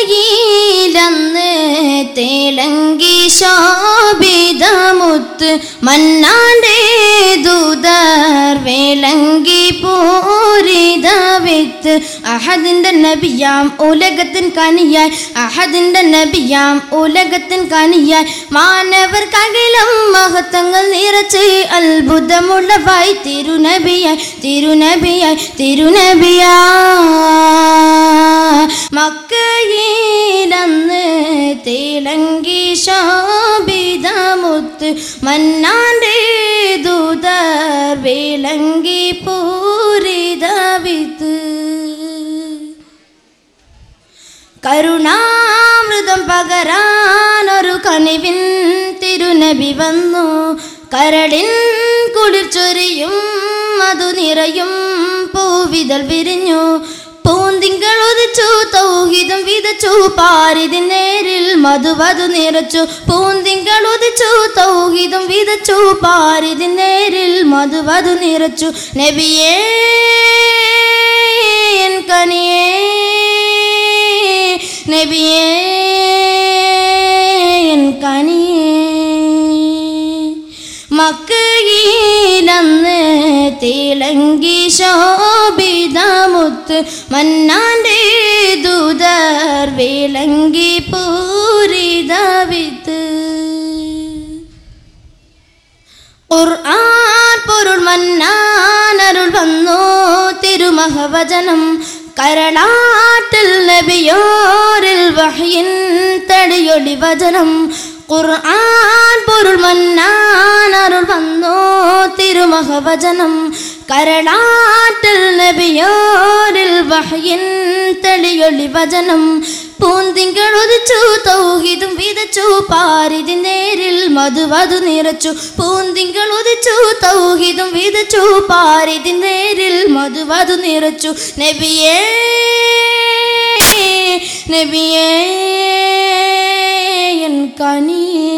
മക്കയിലന്ന് തേലങ്കി ശോഭിതമുത്ത് മന്നാണ്ടേ ദൂതർ വേലങ്കി പൂരിത വിത്ത് അഹദിന്റെ നബിയാം ഉലകത്തിൻ കനിയായി അഹദിന്റെ നബിയാം ഉലകത്തിൻ കനിയായി മാനവർക്കകിലം മഹത്വങ്ങൾ നിറച്ച് അത്ഭുതമുള്ളവായി തിരുനബിയായി തിരുനബിയായി തിരുനബിയാ മക്കയിലന്ന് തേലങ്കി ശോഭിതമുത്ത് മന്നാണ്ടേ ദൂതർ വേലങ്കി പൂരിത വിത്ത് കരുണാമൃതം പകരാനൊരു കനിവിൻ തിരുനബി വന്നു കരടിൻ കുളിർച്ചൊരിയും മധു നിറയും പൂവിതൾ വിരിഞ്ഞു പൂന്തിങ്കൾ ഉദിച്ചു തൗഹിതം വിതച്ചു പാരിതിൻ നേരിൽ മധുവധു നിറച്ചു പൂന്തിങ്കൾ ഉദിച്ചു തൗഹിതം വിതച്ചു പാരിതിൻ നേരിൽ മധുവധു നിറച്ചു നബിയേ എൻ കനിയേ നബിയേ എൻ കനിയേ മക്കയിലന്ന് തിളങ്കി ശോഭിതമുത്ത് മന്നാൻ്റെ ദൂതർ വിളങ്കി പൂരിത വിത്ത് ഖുർആൻ പൊരുൾ മന്നാനരുൾ വന്നു തിരുമഹവചനം കരളാട്ടിൽ നബിയോരിൽ വഹയിൻ തടിയൊളി വചനം ഖുർആൻ പൊരുൾ മന്നാനരുൾ വന്നു തിരുമഹവചനം കരളാട്ടിൽ നബിയോരിൽ വഹയിൻ തെളിയൊളി വചനം പൂന്തിങ്കൾ ഉദിച്ചു തൗഹിദും വിതച്ചു പാരിതി നേരിൽ മധുവധു നിറച്ചു പൂന്തിങ്കൾ ഉദിച്ചു തൗഹിദും വിതച്ചു പാരിതി നേരിൽ മധുവധു നിറച്ചു നബിയേ നബിയേ എൻ കനിയേ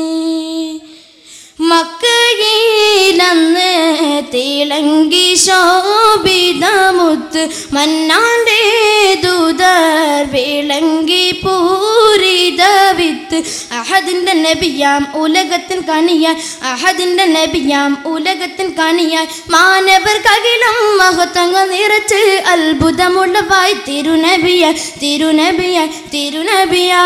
മക്കയിലന്ന് തിളങ്കി ശോഭിതമുത്ത് മന്നാൻ്റെ ദൂതർ വിളങ്കി പൂരിത വിത്ത് അഹദിൻ്റെ നബിയാം ഉലകത്തിൻ കണിയായി അഹദിൻ്റെ നബിയാം ഉലകത്തിൻ കണിയായി മാനവർക്കകിലം മഹത്വങ്ങൾ നിറച്ച് അത്ഭുതമുള്ളവായി തിരുനബിയായി തിരുനബിയായി തിരുനബിയാ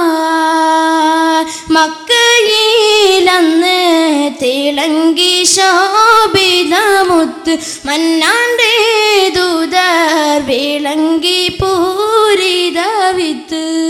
മക്കയിലന്ന് തിളങ്കി ശോഭിതമുത്ത് മന്നാണ്ടേ ദൂതർ വിളങ്കി പൂരിത വിത്ത്